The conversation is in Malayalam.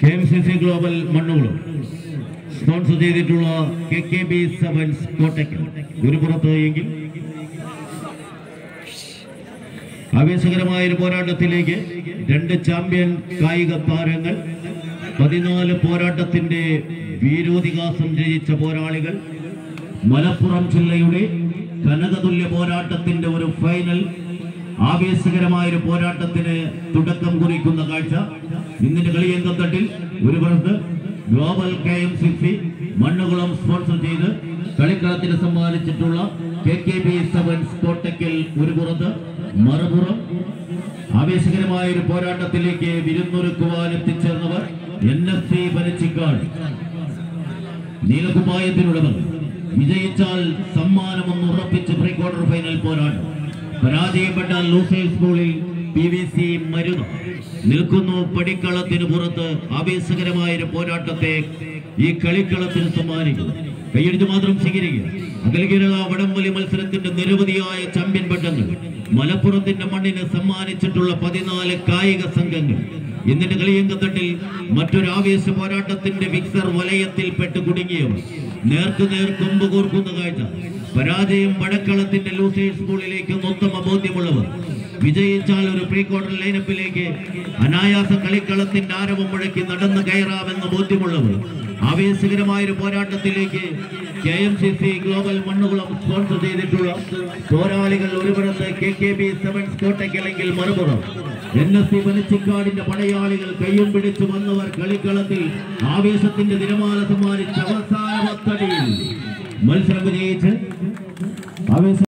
K M C C global മണ്ണുകളും സ്പോൺസർ ചെയ്തിട്ടുള്ള K K B sevens Kottakkal ഒരു പുറത്ത് എങ്കിൽ ആവേശകരമായ ഒരു പോരാട്ടത്തിലേക്ക് രണ്ട് ചാമ്പ്യൻ കായിക താരങ്ങൾ പതിനാല് പോരാട്ടത്തിന്റെ വീരോതിഹാസം രചിച്ച പോരാളികൾ മലപ്പുറം ജില്ലയുടെ കനകതുല്യ പോരാട്ടത്തിന്റെ ഒരു ഫൈനൽ ആവേശകരമായ ഒരു പോരാട്ടത്തിന് തുടക്കം കുറിക്കുന്ന കാഴ്ച ഇന്നിന്റെ കളിയങ്കം തട്ടിൽ ഒരു പുറത്ത് global K M C C Mannukulam sponsor ചെയ്ത് കളിക്കളത്തിന് സമ്മാനിച്ചിട്ടുള്ള K K B sevens Kottakkal ഒരു പുറത്ത് മറുപുറം ആവേശകരമായ ഒരു പോരാട്ടത്തിലേക്ക് വിരുന്നൊരുക്കുവാൻ എത്തിച്ചേർന്നവർ എൻ എഫ് സി പനച്ചിക്കാട് നീലകുപ്പായത്തിനുള്ളവർ വിജയിച്ചാൽ സമ്മാനമൊന്ന് ഉറപ്പിച്ച് പ്രീ ക്വാർട്ടർ ഫൈനൽ പോരാട്ടം പരാജയപ്പെട്ട ലൂസേഴ്സ് സ്കൂളിൽ പി വി സി മരുന്ന് നിൽക്കുന്നു പടിക്കളത്തിന് പുറത്ത് ആവേശകരമായ ഒരു പോരാട്ടത്തെ ഈ കളിക്കളത്തിന് സമ്മാനിക്കുന്നു കൈയടിച്ച് മാത്രം സ്വീകരിക്കുക അഖിലഗിര വടംവലി മത്സരത്തിന്റെ നിരവധിയായ ചാമ്പ്യൻ പട്ടങ്ങൾ മലപ്പുറത്തിന്റെ മണ്ണിന് സമ്മാനിച്ചിട്ടുള്ള പതിനാല് കായിക സംഘങ്ങൾ ഇന്നിന്റെ കളിയങ്കത്തട്ടിൽ മറ്റൊരു ആവേശ പോരാട്ടത്തിന്റെ വിക്സർ വലയത്തിൽ പെട്ട് കുടുങ്ങിയവർ നേർക്ക് നേർ കൊമ്പ് കോർക്കുന്ന കാഴ്ച പരാജയം വടക്കളത്തിന്റെ ലൂസേഴ്സ് സ്കൂളിലേക്ക് ഉത്തമ ബോധ്യമുള്ളവർ വിജയിച്ചാൽ ഒരു പ്രീ ക്വാർട്ടർ ലൈനപ്പിലേക്ക് അനായാസ കളിക്കളത്തിന്റെ ആരവം മുഴക്കി നടന്നു കയറാമെന്ന് ബോധ്യമുള്ളവർ ആവേശകരമായ ഒരു പോരാട്ടത്തിലേക്ക് K M C C global Mannukulam sponsor ചെയ്തിട്ടുള്ള പോരാളികൾ ഒരു പുറത്ത് കെ കെ ബി സെവൻസ് കോട്ടയ്ക്കല്ലെങ്കിൽ മറുപുറം എൻ എസ് സി പനച്ചിക്കാടിന്റെ പടയാളികൾ കയ്യും പിടിച്ചു വന്നവർ കളിക്കളത്തിൽ ആവേശത്തിന്റെ തിരമാല സമ്മാനിച്ച അവസാന പത്തടിയിൽ മത്സരം വിജയിച്ച് ആവേശ